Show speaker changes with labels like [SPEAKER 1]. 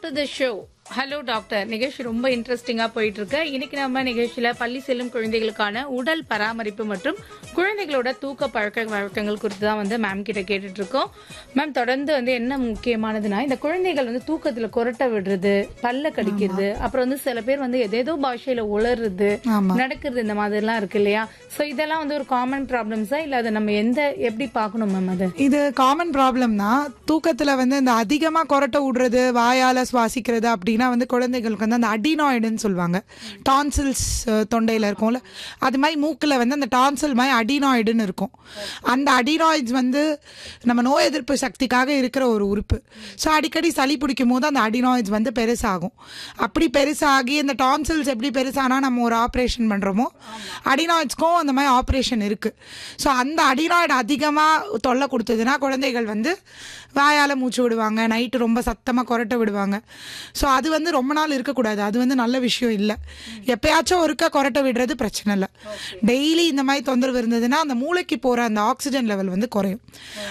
[SPEAKER 1] To the show hello doctor நிகழ்ச்சி ரொம்ப இன்ட்ரெஸ்டிங்கா போயிட்டு இருக்கு இன்னைக்கு நம்ம நிகழ்ச்சியில பள்ளி செல்லும் குழந்தைகளுக்கான உடல் பராமரிப்பு மற்றும் குழந்தைகளோட தூக்க பழக்க வழக்கங்கள் குறித்து தான் வந்து மேம் கிட்ட கேட்டுட்டு இருக்கோம் மேம் தொடர்ந்து வந்து என்ன முக்கியமானதுன்னா இந்த குழந்தைகள் வந்து தூக்கத்துல கொரட்டை விடுறது பல்ல கடிக்கிறது அப்புறம் வந்து சில பேர் வந்து எதேதோ பாஷையில உளறுறது
[SPEAKER 2] ஆமா.
[SPEAKER 1] நடக்கிறது இந்த மாதிரிலாம் இருக்கு இல்லையா சோ இதெல்லாம் வந்து ஒரு காமன் ப்ராப்ளம்ஸா இல்ல அதை நம்ம எந்த எப்படி பார்க்கணும் மேம் அது
[SPEAKER 2] இது காமன் ப்ராப்ளம் தான் தூக்கத்துல வந்து இந்த அதிகமா கொரட்டை விடுறது வாயால சுவாசிக்கிறது அப்படின்னா வந்து குழந்தைகளுக்கு வந்து அந்த அடினாய்டுன்னு சொல்லுவாங்க டான்சில்ஸ் தொண்டையில இருக்கும்ல அது மாதிரி மூக்குல வந்து அந்த டான்சில் மாதிரி அடினாய்டுன்னு இருக்கும் அந்த அடினாய்ட்ஸ் வந்து நம்ம நோய் எதிர்ப்பு சக்திக்காக இருக்கிற ஒரு உறுப்பு ஸோ அடிக்கடி சளி பிடிக்கும் போது அந்த அடினாய்ட்ஸ் வந்து பெருசாகும் அப்படி பெருசாகி இந்த டான்சில்ஸ் எப்படி பெருசானா நம்ம ஒரு ஆப்ரேஷன் பண்றோமோ அடினாய்ட்ஸ்க்கும் அந்த மாதிரி ஆப்ரேஷன் இருக்கு ஸோ அந்த அடினாய்டு அதிகமாக தொல்லை கொடுத்ததுன்னா குழந்தைகள் வந்து வாயால் மூச்சு விடுவாங்க நைட்டு ரொம்ப சத்தமாக கொரட்டை விடுவாங்க ஸோ அது வந்து ரொம்ப நாள் இருக்கக்கூடாது அது வந்து நல்ல விஷயம் இல்லை எப்பயாச்சும் ஒருக்கா கொரட்டை விடுறது பிரச்சனை இல்லை டெய்லி இந்த மாதிரி தொந்தரவு இருந்ததுன்னா அந்த மூளைக்கு போகிற அந்த ஆக்சிஜன் லெவல் வந்து குறையும்